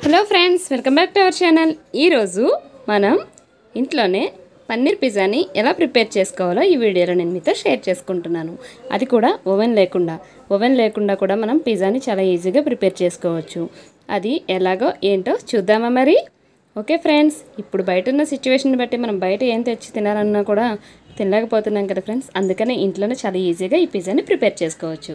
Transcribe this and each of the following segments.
hello friends welcome back to our channel ఈరోజు మనం ఇంట్లోనే పన్నీర్ పిజ్జాని ఎలా ప్రిపేర్ చేసుకోవాలో ఈ వీడియోలో నేను మీతో షేర్ చేసుకుంటున్నాను అది కూడా ఓవెన్ లేకుండా ఓవెన్ లేకుండా కూడా మనం పిజ్జాని చాలా ఈజీగా ప్రిపేర్ చేసుకోవచ్చు అది ఎలాగో ఏంటో చూద్దామా మరి ఓకే ఫ్రెండ్స్ ఇప్పుడు బయట ఉన్న సిచ్యువేషన్ బట్టి మనం బయట ఏం తెచ్చి తినాలన్నా కూడా తినలేకపోతున్నాం కదా ఫ్రెండ్స్ అందుకనే ఇంట్లోనే చాలా ఈజీగా ఈ పిజ్జాని ప్రిపేర్ చేసుకోవచ్చు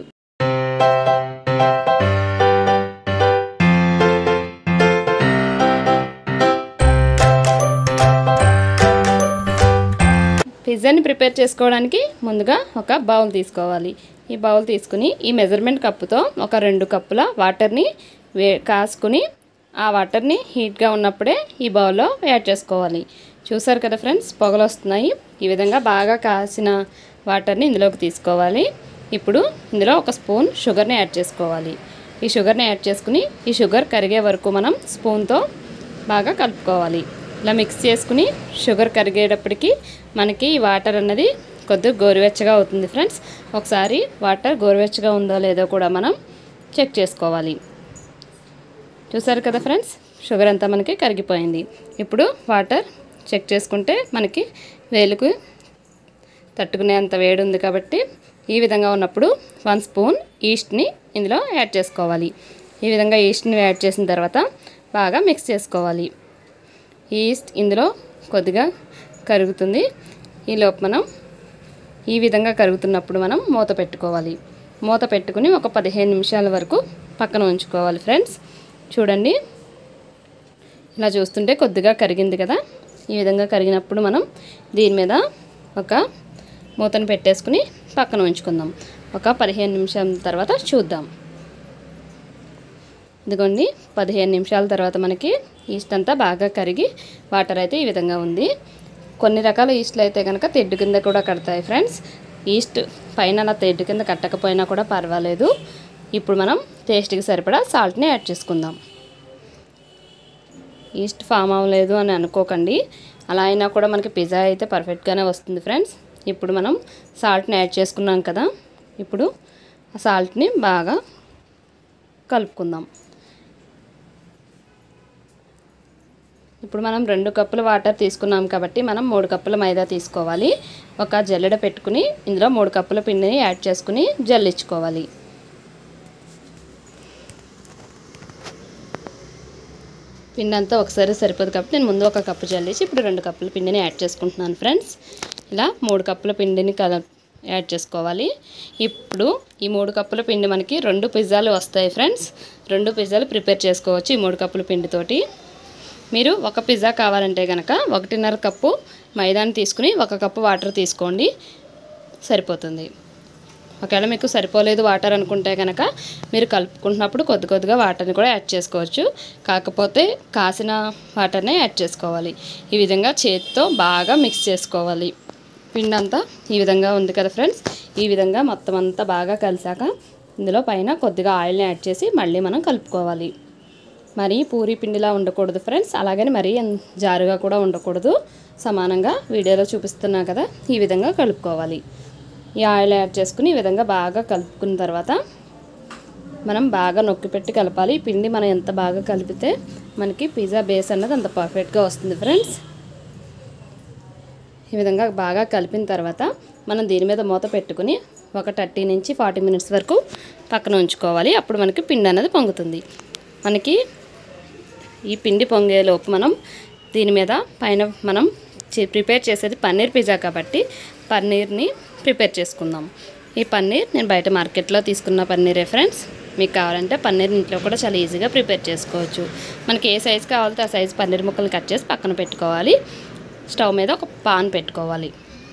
పిజ్జాని ప్రిపేర్ చేసుకోవడానికి ముందుగా ఒక బౌల్ తీసుకోవాలి ఈ బౌల్ తీసుకుని ఈ మెజర్మెంట్ కప్పుతో ఒక రెండు కప్పుల వాటర్ని వే కాసుకుని ఆ వాటర్ని హీట్గా ఉన్నప్పుడే ఈ బౌల్లో యాడ్ చేసుకోవాలి చూసారు కదా ఫ్రెండ్స్ పొగలు వస్తున్నాయి ఈ విధంగా బాగా కాసిన వాటర్ని ఇందులోకి తీసుకోవాలి ఇప్పుడు ఇందులో ఒక స్పూన్ షుగర్ని యాడ్ చేసుకోవాలి ఈ షుగర్ని యాడ్ చేసుకుని ఈ షుగర్ కరిగే వరకు మనం స్పూన్తో బాగా కలుపుకోవాలి ఇలా మిక్స్ చేసుకుని షుగర్ కరిగేటప్పటికి మనకి ఈ వాటర్ అన్నది కొద్దిగా గోరువెచ్చగా అవుతుంది ఫ్రెండ్స్ ఒకసారి వాటర్ గోరువెచ్చగా ఉందో లేదో కూడా మనం చెక్ చేసుకోవాలి చూసారు కదా ఫ్రెండ్స్ షుగర్ అంతా మనకి కరిగిపోయింది ఇప్పుడు వాటర్ చెక్ చేసుకుంటే మనకి వేలుకు తట్టుకునేంత వేడి ఉంది కాబట్టి ఈ విధంగా ఉన్నప్పుడు వన్ స్పూన్ ఈస్ట్ని ఇందులో యాడ్ చేసుకోవాలి ఈ విధంగా ఈస్ట్ని యాడ్ చేసిన తర్వాత బాగా మిక్స్ చేసుకోవాలి ఈస్ట్ ఇందులో కొద్దిగా కరుగుతుంది ఈలోపు మనం ఈ విధంగా కరుగుతున్నప్పుడు మనం మూత పెట్టుకోవాలి మూత పెట్టుకుని ఒక పదిహేను నిమిషాల వరకు పక్కన ఉంచుకోవాలి ఫ్రెండ్స్ చూడండి ఇలా చూస్తుంటే కొద్దిగా కరిగింది కదా ఈ విధంగా కరిగినప్పుడు మనం దీని మీద ఒక మూతను పెట్టేసుకుని పక్కన ఉంచుకుందాం ఒక పదిహేను నిమిషాల తర్వాత చూద్దాం ఇదిగోండి పదిహేను నిమిషాల తర్వాత మనకి ఈస్ట్ అంతా బాగా కరిగి వాటర్ అయితే ఈ విధంగా ఉంది కొన్ని రకాల ఈస్ట్లు అయితే కనుక తెడ్డు కింద కూడా కడతాయి ఫ్రెండ్స్ ఈస్ట్ పైన అలా తెడ్డు కింద కట్టకపోయినా కూడా పర్వాలేదు ఇప్పుడు మనం టేస్ట్కి సరిపడా సాల్ట్ని యాడ్ చేసుకుందాం ఈస్ట్ ఫామ్ అవ్వలేదు అని అనుకోకండి అలా అయినా కూడా మనకి పిజ్జా అయితే పర్ఫెక్ట్గానే వస్తుంది ఫ్రెండ్స్ ఇప్పుడు మనం సాల్ట్ని యాడ్ చేసుకున్నాం కదా ఇప్పుడు ఆ సాల్ట్ని బాగా కలుపుకుందాం ఇప్పుడు మనం రెండు కప్పుల వాటర్ తీసుకున్నాం కాబట్టి మనం మూడు కప్పుల మైదా తీసుకోవాలి ఒక జల్లెడ పెట్టుకుని ఇందులో మూడు కప్పుల పిండిని యాడ్ చేసుకుని జల్లించుకోవాలి పిండి అంతా ఒకసారి సరిపోదు కాబట్టి నేను ముందు ఒక కప్పు జల్లించి ఇప్పుడు రెండు కప్పుల పిండిని యాడ్ చేసుకుంటున్నాను ఫ్రెండ్స్ ఇలా మూడు కప్పుల పిండిని కల యాడ్ చేసుకోవాలి ఇప్పుడు ఈ మూడు కప్పుల పిండి మనకి రెండు పిజ్జాలు వస్తాయి ఫ్రెండ్స్ రెండు పిజ్జాలు ప్రిపేర్ చేసుకోవచ్చు ఈ మూడు కప్పుల పిండితోటి మీరు ఒక పిజ్జా కావాలంటే కనుక ఒకటిన్నర కప్పు మైదాని తీసుకుని ఒక కప్పు వాటర్ తీసుకోండి సరిపోతుంది ఒకవేళ మీకు సరిపోలేదు వాటర్ అనుకుంటే కనుక మీరు కలుపుకుంటున్నప్పుడు కొద్ది కొద్దిగా వాటర్ని కూడా యాడ్ చేసుకోవచ్చు కాకపోతే కాసిన వాటర్నే యాడ్ చేసుకోవాలి ఈ విధంగా చేతితో బాగా మిక్స్ చేసుకోవాలి పిండి అంతా ఈ విధంగా ఉంది కదా ఫ్రెండ్స్ ఈ విధంగా మొత్తం అంతా బాగా కలిసాక ఇందులో పైన కొద్దిగా ఆయిల్ని యాడ్ చేసి మళ్ళీ మనం కలుపుకోవాలి మరీ పూరి పిండిలా ఉండకూడదు ఫ్రెండ్స్ అలాగని మరీ జారుగా కూడా ఉండకూడదు సమానంగా వీడియోలో చూపిస్తున్నా కదా ఈ విధంగా కలుపుకోవాలి ఈ ఆయిల్ యాడ్ చేసుకుని ఈ విధంగా బాగా కలుపుకున్న తర్వాత మనం బాగా నొక్కి పెట్టి కలపాలి పిండి మనం ఎంత బాగా కలిపితే మనకి పిజ్జా బేస్ అన్నది అంత పర్ఫెక్ట్గా వస్తుంది ఫ్రెండ్స్ ఈ విధంగా బాగా కలిపిన తర్వాత మనం దీని మీద మూత పెట్టుకుని ఒక థర్టీ నుంచి ఫార్టీ మినిట్స్ వరకు పక్కన ఉంచుకోవాలి అప్పుడు మనకి పిండి అనేది పొంగుతుంది మనకి ఈ పిండి పొంగేలోపు మనం దీని మీద పైన మనం ప్రిపేర్ చేసేది పన్నీర్ పిజ్జా కాబట్టి పన్నీర్ని ప్రిపేర్ చేసుకుందాం ఈ పన్నీర్ నేను బయట మార్కెట్లో తీసుకున్న పన్నీరే ఫ్రెండ్స్ మీకు కావాలంటే పన్నీర్ ఇంట్లో కూడా చాలా ఈజీగా ప్రిపేర్ చేసుకోవచ్చు మనకి ఏ సైజు కావాలంటే ఆ సైజు పన్నీర్ ముక్కలు కట్ చేసి పక్కన పెట్టుకోవాలి స్టవ్ మీద ఒక పాన్ పెట్టుకోవాలి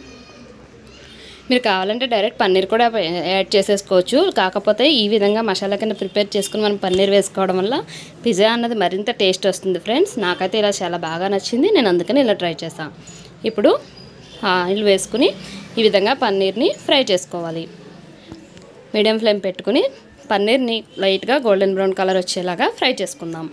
మీరు కావాలంటే డైరెక్ట్ పన్నీర్ కూడా యాడ్ చేసేసుకోవచ్చు కాకపోతే ఈ విధంగా మసాలా కింద ప్రిపేర్ చేసుకుని మనం పన్నీర్ వేసుకోవడం వల్ల పిజ్జా అన్నది మరింత టేస్ట్ వస్తుంది ఫ్రెండ్స్ నాకైతే ఇలా చాలా బాగా నచ్చింది నేను అందుకని ఇలా ట్రై చేస్తాను ఇప్పుడు ఆయిల్ వేసుకుని ఈ విధంగా పన్నీర్ని ఫ్రై చేసుకోవాలి మీడియం ఫ్లేమ్ పెట్టుకుని పన్నీర్ని లైట్గా గోల్డెన్ బ్రౌన్ కలర్ వచ్చేలాగా ఫ్రై చేసుకుందాం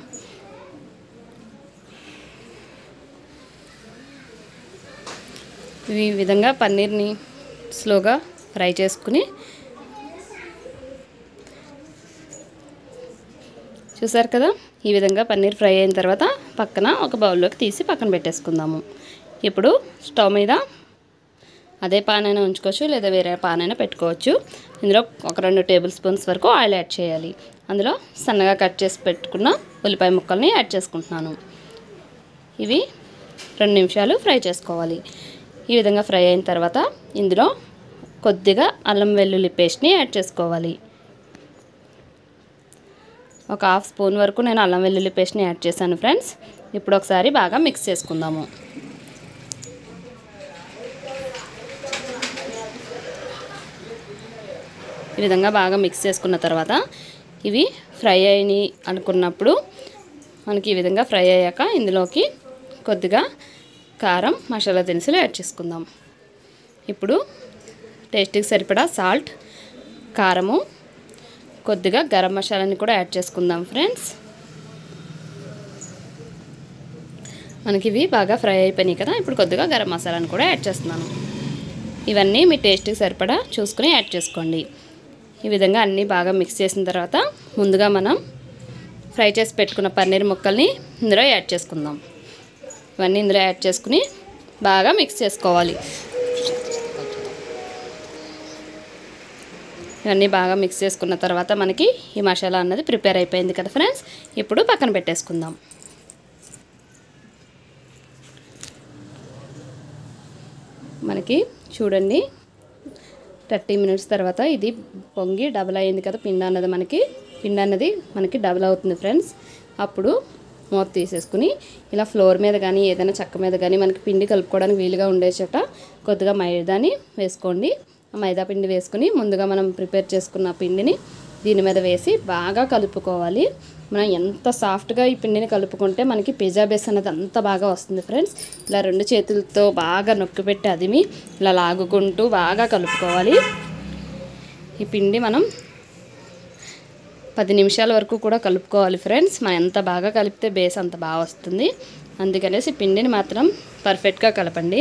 ఈ విధంగా పన్నీర్ని స్లోగా ఫ్రై చేసుకుని చూసారు కదా ఈ విధంగా పన్నీర్ ఫ్రై అయిన తర్వాత పక్కన ఒక బౌల్లోకి తీసి పక్కన పెట్టేసుకుందాము ఇప్పుడు స్టవ్ మీద అదే పాన్ అయినా ఉంచుకోవచ్చు లేదా వేరే పాన్ అయినా పెట్టుకోవచ్చు ఇందులో ఒక రెండు టేబుల్ స్పూన్స్ వరకు ఆయిల్ యాడ్ చేయాలి అందులో సన్నగా కట్ చేసి పెట్టుకున్న ఉల్లిపాయ ముక్కల్ని యాడ్ చేసుకుంటున్నాను ఇవి రెండు నిమిషాలు ఫ్రై చేసుకోవాలి ఈ విధంగా ఫ్రై అయిన తర్వాత ఇందులో కొద్దిగా అల్లం వెల్లుల్లి పేస్ట్ని యాడ్ చేసుకోవాలి ఒక హాఫ్ స్పూన్ వరకు నేను అల్లం వెల్లుల్లి పేస్ట్ని యాడ్ చేశాను ఫ్రెండ్స్ ఇప్పుడు ఒకసారి బాగా మిక్స్ చేసుకుందాము ఈ విధంగా బాగా మిక్స్ చేసుకున్న తర్వాత ఇవి ఫ్రై అయినాయి అనుకున్నప్పుడు మనకి ఈ విధంగా ఫ్రై అయ్యాక ఇందులోకి కొద్దిగా కారం మసాలా దినుసులు యాడ్ చేసుకుందాం ఇప్పుడు టేస్ట్కి సరిపడా సాల్ట్ కారము కొద్దిగా గరం మసాలాని కూడా యాడ్ చేసుకుందాం ఫ్రెండ్స్ మనకి ఇవి బాగా ఫ్రై అయిపోయినాయి కదా ఇప్పుడు కొద్దిగా గరం మసాలాని కూడా యాడ్ చేస్తున్నాను ఇవన్నీ మీ టేస్ట్కి సరిపడా చూసుకుని యాడ్ చేసుకోండి ఈ విధంగా అన్నీ బాగా మిక్స్ చేసిన తర్వాత ముందుగా మనం ఫ్రై చేసి పెట్టుకున్న పన్నీర్ ముక్కల్ని ఇందులో యాడ్ చేసుకుందాం ఇవన్నీ ఇందులో యాడ్ చేసుకుని బాగా మిక్స్ చేసుకోవాలి ఇవన్నీ బాగా మిక్స్ చేసుకున్న తర్వాత మనకి ఈ మసాలా అన్నది ప్రిపేర్ అయిపోయింది కదా ఫ్రెండ్స్ ఇప్పుడు పక్కన పెట్టేసుకుందాం మనకి చూడండి థర్టీ మినిట్స్ తర్వాత ఇది పొంగి డబుల్ అయింది కదా పిండి అన్నది మనకి పిండి అన్నది మనకి డబుల్ అవుతుంది ఫ్రెండ్స్ అప్పుడు మూత తీసేసుకుని ఇలా ఫ్లోర్ మీద కానీ ఏదైనా చెక్క మీద కానీ మనకి పిండి కలుపుకోవడానికి వీలుగా ఉండే చోట కొద్దిగా మైదాని వేసుకోండి ఆ మైదా పిండి వేసుకుని ముందుగా మనం ప్రిపేర్ చేసుకున్న పిండిని దీని మీద వేసి బాగా కలుపుకోవాలి మనం ఎంత సాఫ్ట్గా ఈ పిండిని కలుపుకుంటే మనకి పిజ్జా బేస్ అనేది అంత బాగా వస్తుంది ఫ్రెండ్స్ ఇలా రెండు చేతులతో బాగా నొక్కి పెట్టి అదిమి ఇలా లాగుకుంటూ బాగా కలుపుకోవాలి ఈ పిండి మనం పది నిమిషాల వరకు కూడా కలుపుకోవాలి ఫ్రెండ్స్ మనం ఎంత బాగా కలిపితే బేస్ అంత బాగా వస్తుంది అందుకనేసి పిండిని మాత్రం పర్ఫెక్ట్గా కలపండి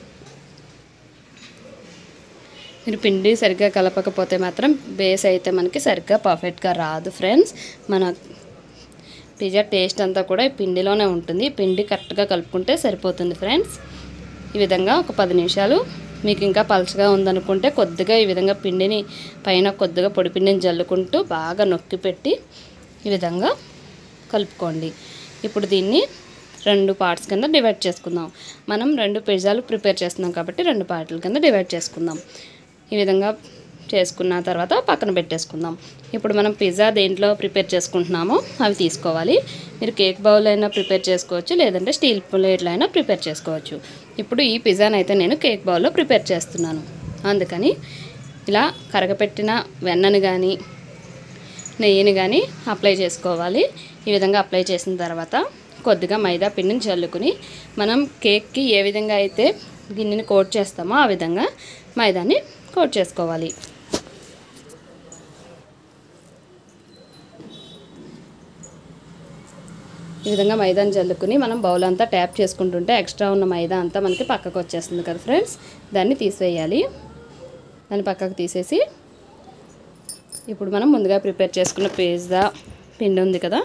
మీరు పిండి సరిగ్గా కలపకపోతే మాత్రం బేస్ అయితే మనకి సరిగ్గా పర్ఫెక్ట్గా రాదు ఫ్రెండ్స్ మన పిజ్జా టేస్ట్ అంతా కూడా ఈ పిండిలోనే ఉంటుంది పిండి కరెక్ట్గా కలుపుకుంటే సరిపోతుంది ఫ్రెండ్స్ ఈ విధంగా ఒక పది నిమిషాలు మీకు ఇంకా పలచగా ఉందనుకుంటే కొద్దిగా ఈ విధంగా పిండిని పైన కొద్దిగా పొడి పిండిని జల్లుకుంటూ బాగా నొక్కి పెట్టి ఈ విధంగా కలుపుకోండి ఇప్పుడు దీన్ని రెండు పార్ట్స్ కింద డివైడ్ చేసుకుందాం మనం రెండు పిజ్జాలు ప్రిపేర్ చేస్తున్నాం కాబట్టి రెండు పార్ట్ల కింద డివైడ్ చేసుకుందాం ఈ విధంగా చేసుకున్న తర్వాత పక్కన పెట్టేసుకుందాం ఇప్పుడు మనం పిజ్జా దేంట్లో ప్రిపేర్ చేసుకుంటున్నామో అవి తీసుకోవాలి మీరు కేక్ బౌల్ అయినా ప్రిపేర్ చేసుకోవచ్చు లేదంటే స్టీల్ ప్లేట్లో అయినా ప్రిపేర్ చేసుకోవచ్చు ఇప్పుడు ఈ పిజ్జాని అయితే నేను కేక్ బౌల్లో ప్రిపేర్ చేస్తున్నాను అందుకని ఇలా కరగపెట్టిన వెన్నని కానీ నెయ్యిని కానీ అప్లై చేసుకోవాలి ఈ విధంగా అప్లై చేసిన తర్వాత కొద్దిగా మైదా పిండిని చల్లుకుని మనం కేక్కి ఏ విధంగా అయితే గిన్నెని కోట్ చేస్తామో ఆ విధంగా మైదాని కోట్ చేసుకోవాలి ఈ విధంగా మైదాని జల్లుకుని మనం బౌల్ అంతా ట్యాప్ చేసుకుంటుంటే ఎక్స్ట్రా ఉన్న మైదా అంతా మనకి పక్కకు వచ్చేస్తుంది కదా ఫ్రెండ్స్ దాన్ని తీసేయాలి దాన్ని పక్కకు తీసేసి ఇప్పుడు మనం ముందుగా ప్రిపేర్ చేసుకున్న పిజ్జా పిండి ఉంది కదా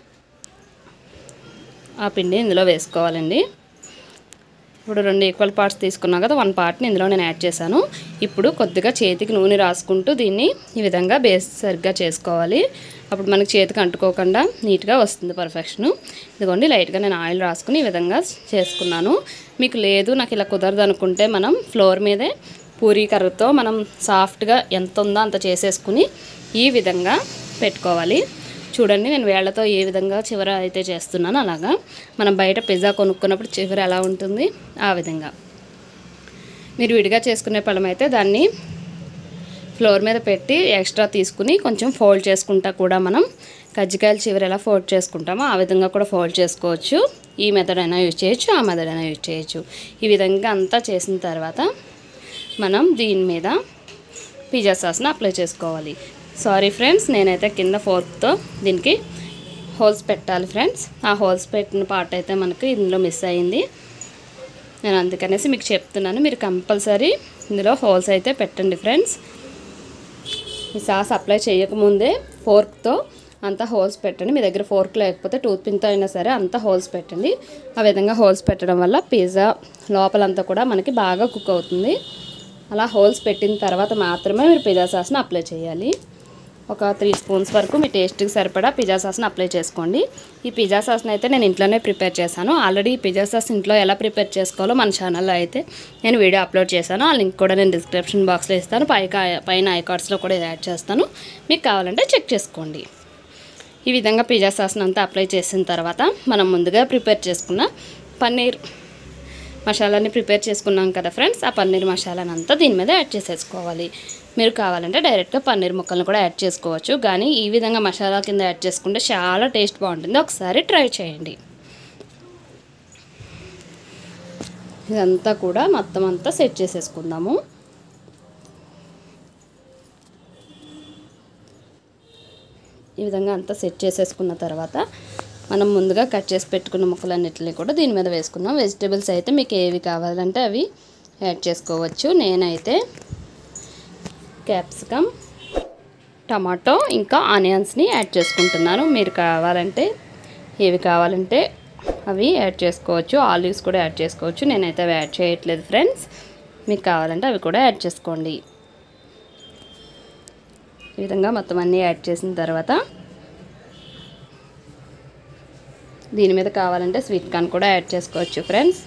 ఆ పిండి ఇందులో వేసుకోవాలండి ఇప్పుడు రెండు ఈక్వల్ పార్ట్స్ తీసుకున్నాం కదా వన్ పార్ట్ని ఇందులో నేను యాడ్ చేశాను ఇప్పుడు కొద్దిగా చేతికి నూనె రాసుకుంటూ దీన్ని ఈ విధంగా బేస్ సరిగ్గా చేసుకోవాలి అప్పుడు మనకి చేతికి అంటుకోకుండా నీట్గా వస్తుంది పర్ఫెక్షన్ ఇదిగోండి లైట్గా నేను ఆయిల్ రాసుకుని ఈ విధంగా చేసుకున్నాను మీకు లేదు నాకు ఇలా కుదరదు అనుకుంటే మనం ఫ్లోర్ మీదే పూరీ కర్రతో మనం సాఫ్ట్గా ఎంత ఉందో అంత చేసేసుకుని ఈ విధంగా పెట్టుకోవాలి చూడండి నేను వేళ్లతో ఏ విధంగా చివర అయితే చేస్తున్నానో అలాగా మనం బయట పిజ్జా కొనుక్కున్నప్పుడు చివర ఎలా ఉంటుంది ఆ విధంగా మీరు విడిగా చేసుకునే పళ్ళం అయితే దాన్ని ఫ్లోర్ మీద పెట్టి ఎక్స్ట్రా తీసుకుని కొంచెం ఫోల్డ్ చేసుకుంటా కూడా మనం కజ్జికాయలు చివరి ఎలా ఫోల్డ్ చేసుకుంటామో ఆ విధంగా కూడా ఫోల్డ్ చేసుకోవచ్చు ఈ మెథడ్ అయినా యూజ్ చేయొచ్చు ఆ మెథడ్ అయినా యూజ్ చేయొచ్చు ఈ విధంగా అంతా చేసిన తర్వాత మనం దీని మీద పిజ్జా సాస్ని అప్లై చేసుకోవాలి సారీ ఫ్రెండ్స్ నేనైతే కింద ఫోర్క్తో దీనికి హోల్స్ పెట్టాలి ఫ్రెండ్స్ ఆ హోల్స్ పెట్టిన పార్ట్ అయితే మనకి ఇందులో మిస్ అయింది నేను అందుకనేసి మీకు చెప్తున్నాను మీరు కంపల్సరీ ఇందులో హోల్స్ అయితే పెట్టండి ఫ్రెండ్స్ ఈ సాస్ అప్లై చేయకముందే ఫోర్క్తో అంతా హోల్స్ పెట్టండి మీ దగ్గర ఫోర్క్ లేకపోతే టూత్ పిన్తో అయినా సరే అంతా హోల్స్ పెట్టండి ఆ విధంగా హోల్స్ పెట్టడం వల్ల పిజ్జా లోపలంతా కూడా మనకి బాగా కుక్ అవుతుంది అలా హోల్స్ పెట్టిన తర్వాత మాత్రమే మీరు పిజ్జా సాస్ని అప్లై చేయాలి ఒక త్రీ స్పూన్స్ వరకు మీ టేస్ట్కి సరిపడా పిజ్జా సాస్ని అప్లై చేసుకోండి ఈ పిజ్జా సాస్ని అయితే నేను ఇంట్లోనే ప్రిపేర్ చేశాను ఆల్రెడీ ఈ పిజ్జా సాస్ ఇంట్లో ఎలా ప్రిపేర్ చేసుకోవాలో మన ఛానల్లో అయితే నేను వీడియో అప్లోడ్ చేశాను ఆ లింక్ కూడా నేను డిస్క్రిప్షన్ బాక్స్లో ఇస్తాను పై పైన ఐకార్డ్స్లో కూడా యాడ్ చేస్తాను మీకు కావాలంటే చెక్ చేసుకోండి ఈ విధంగా పిజ్జా సాస్ని అంతా అప్లై చేసిన తర్వాత మనం ముందుగా ప్రిపేర్ చేసుకున్న పన్నీర్ మసాలాని ప్రిపేర్ చేసుకున్నాం కదా ఫ్రెండ్స్ ఆ పన్నీర్ మసాలాని అంతా దీని మీద యాడ్ చేసేసుకోవాలి మీరు కావాలంటే డైరెక్ట్గా పన్నీర్ ముక్కలను కూడా యాడ్ చేసుకోవచ్చు కానీ ఈ విధంగా మసాలా కింద యాడ్ చేసుకుంటే చాలా టేస్ట్ బాగుంటుంది ఒకసారి ట్రై చేయండి ఇదంతా కూడా మొత్తం అంతా సెట్ చేసేసుకుందాము ఈ విధంగా అంతా సెట్ చేసేసుకున్న తర్వాత మనం ముందుగా కట్ చేసి పెట్టుకున్న ముక్కలన్నిటిని కూడా దీని మీద వేసుకుందాం వెజిటేబుల్స్ అయితే మీకు ఏవి కావాలంటే అవి యాడ్ చేసుకోవచ్చు నేనైతే క్యాప్సికమ్ టమాటో ఇంకా ఆనియన్స్ని యాడ్ చేసుకుంటున్నాను మీరు కావాలంటే ఏవి కావాలంటే అవి యాడ్ చేసుకోవచ్చు ఆలివ్స్ కూడా యాడ్ చేసుకోవచ్చు నేనైతే అవి యాడ్ చేయట్లేదు ఫ్రెండ్స్ మీకు కావాలంటే అవి కూడా యాడ్ చేసుకోండి ఈ విధంగా మొత్తం అన్నీ యాడ్ చేసిన తర్వాత దీని మీద కావాలంటే స్వీట్ కార్న్ కూడా యాడ్ చేసుకోవచ్చు ఫ్రెండ్స్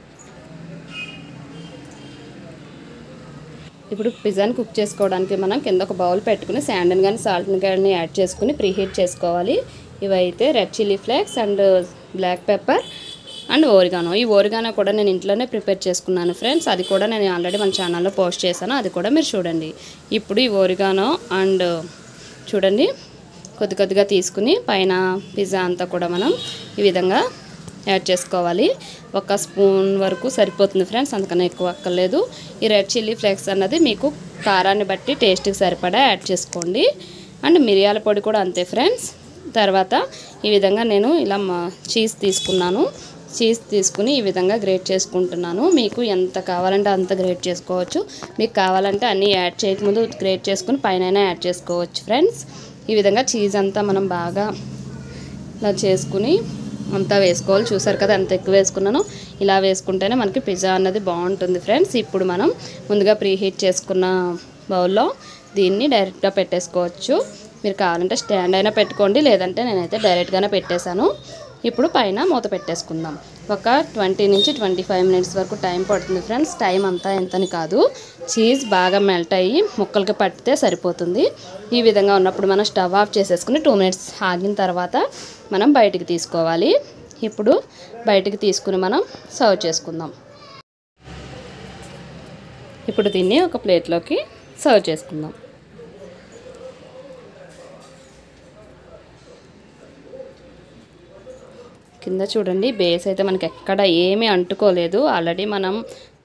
ఇప్పుడు పిజ్జాని కుక్ చేసుకోవడానికి మనం కింద ఒక బౌల్ పెట్టుకుని శాండన్ కానీ సాల్ట్ని కానీ యాడ్ చేసుకుని ప్రీహీట్ చేసుకోవాలి ఇవైతే red chilli flakes and black pepper and oregano ఈ ఓరిగానో కూడా నేను ఇంట్లోనే ప్రిపేర్ చేసుకున్నాను ఫ్రెండ్స్ అది కూడా నేను ఆల్రెడీ మన ఛానల్లో పోస్ట్ చేశాను అది కూడా మీరు చూడండి ఇప్పుడు ఈ ఓరిగానో అండ్ చూడండి కొద్ది కొద్దిగా తీసుకుని పైన పిజ్జా అంతా కూడా మనం ఈ విధంగా యాడ్ చేసుకోవాలి ఒక స్పూన్ వరకు సరిపోతుంది ఫ్రెండ్స్ అంతకన్నా ఎక్కువ అక్కర్లేదు ఈ రెడ్ చిల్లీ ఫ్లేక్స్ అన్నది మీకు కారాన్ని బట్టి టేస్ట్కి సరిపడా యాడ్ చేసుకోండి అండ్ మిరియాల పొడి కూడా అంతే ఫ్రెండ్స్ తర్వాత ఈ విధంగా నేను ఇలా చీజ్ తీసుకున్నాను చీజ్ తీసుకుని ఈ విధంగా గ్రేట్ చేసుకుంటున్నాను మీకు ఎంత కావాలంటే అంత గ్రేట్ చేసుకోవచ్చు మీకు కావాలంటే అన్నీ యాడ్ చేయకముందు గ్రేట్ చేసుకుని పైన యాడ్ చేసుకోవచ్చు ఫ్రెండ్స్ ఈ విధంగా చీజ్ అంతా మనం బాగా ఇలా చేసుకుని అంతా వేసుకోవాలి చూసారు కదా ఎంత ఎక్కువ వేసుకున్నానో ఇలా వేసుకుంటేనే మనకి పిజ్జా అన్నది బాగుంటుంది ఫ్రెండ్స్ ఇప్పుడు మనం ముందుగా ప్రీహీట్ చేసుకున్న బౌల్లో దీన్ని డైరెక్ట్గా పెట్టేసుకోవచ్చు మీరు కావాలంటే స్టాండ్ అయినా పెట్టుకోండి లేదంటే నేనైతే డైరెక్ట్గానే పెట్టేశాను ఇప్పుడు పైన మూత పెట్టేసుకుందాం ఒక ట్వంటీ నుంచి ట్వంటీ ఫైవ్ మినిట్స్ వరకు టైం పడుతుంది ఫ్రెండ్స్ టైం అంతా ఎంతని కాదు చీజ్ బాగా మెల్ట్ అయ్యి ముక్కలకి పట్టితే సరిపోతుంది ఈ విధంగా ఉన్నప్పుడు మనం స్టవ్ ఆఫ్ చేసేసుకుని టూ మినిట్స్ ఆగిన తర్వాత మనం బయటికి తీసుకోవాలి ఇప్పుడు బయటికి తీసుకుని మనం సర్వ్ చేసుకుందాం ఇప్పుడు దీన్ని ఒక ప్లేట్లోకి సర్వ్ చేసుకుందాం కింద చూడండి బేస్ అయితే మనకి ఎక్కడ ఏమీ అంటుకోలేదు ఆల్రెడీ మనం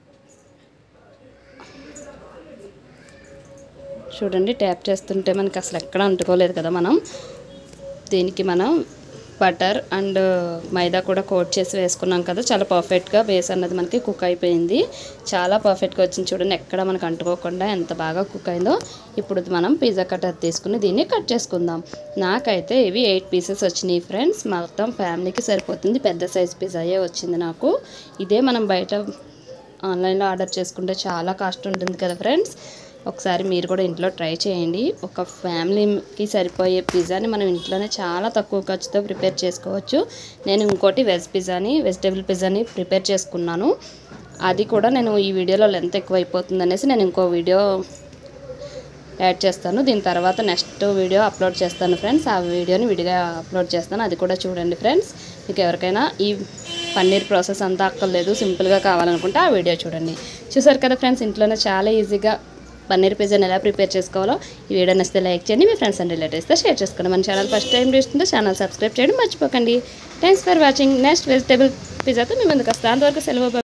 చూడండి ట్యాప్ చేస్తుంటే మనకి అసలు ఎక్కడ అంటుకోలేదు కదా మనం దీనికి మనం బటర్ అండ్ మైదా కూడా కోట్ చేసి వేసుకున్నాం కదా చాలా పర్ఫెక్ట్గా బేస్ అన్నది మనకి కుక్ అయిపోయింది చాలా పర్ఫెక్ట్గా వచ్చింది చూడండి ఎక్కడ మనకు అంటుకోకుండా ఎంత బాగా కుక్ అయిందో ఇప్పుడు మనం పిజ్జా కటర్ తీసుకుని దీన్ని కట్ చేసుకుందాం నాకైతే ఇవి ఎయిట్ పీసెస్ వచ్చినాయి ఫ్రెండ్స్ మొత్తం ఫ్యామిలీకి సరిపోతుంది పెద్ద సైజ్ పిజ్జాయే వచ్చింది నాకు ఇదే మనం బయట ఆన్లైన్లో ఆర్డర్ చేసుకుంటే చాలా కాస్ట్ ఉంటుంది కదా ఫ్రెండ్స్ ఒకసారి మీరు కూడా ఇంట్లో ట్రై చేయండి ఒక ఫ్యామిలీకి సరిపోయే పిజ్జాని మనం ఇంట్లోనే చాలా తక్కువ ఖర్చుతో ప్రిపేర్ చేసుకోవచ్చు నేను ఇంకోటి వెజ్ పిజ్జాని వెజిటేబుల్ పిజ్జాని ప్రిపేర్ చేసుకున్నాను అది కూడా నేను ఈ వీడియోలో లెంత్ ఎక్కువ అయిపోతుంది అనేసి నేను ఇంకో వీడియో యాడ్ చేస్తాను దీని తర్వాత నెక్స్ట్ వీడియో అప్లోడ్ చేస్తాను ఫ్రెండ్స్ ఆ వీడియోని విడిగా అప్లోడ్ చేస్తాను అది కూడా చూడండి ఫ్రెండ్స్ మీకు ఎవరికైనా ఈ పన్నీర్ ప్రాసెస్ అంతా అక్కర్లేదు సింపుల్గా కావాలనుకుంటే ఆ వీడియో చూడండి చూసారు కదా ఫ్రెండ్స్ ఇంట్లోనే చాలా ఈజీగా పన్నీర్ పిజ్జాని ఎలా ప్రిపేర్ చేసుకోవాలో ఈ వీడియో నచ్చితే లైక్ చేయండి మీ ఫ్రెండ్స్ అండ్ రిలేటివ్స్తో షేర్ చేసుకోండి మన ఛానల్ ఫస్ట్ టైం చూస్తుంటే ఛానల్ సబ్స్క్రైబ్ చేయడం మర్చిపోకండి thanks for watching next vegetable పిజ్జాతో మీ ముందుకు వస్తాను అంతవరకు సెలవు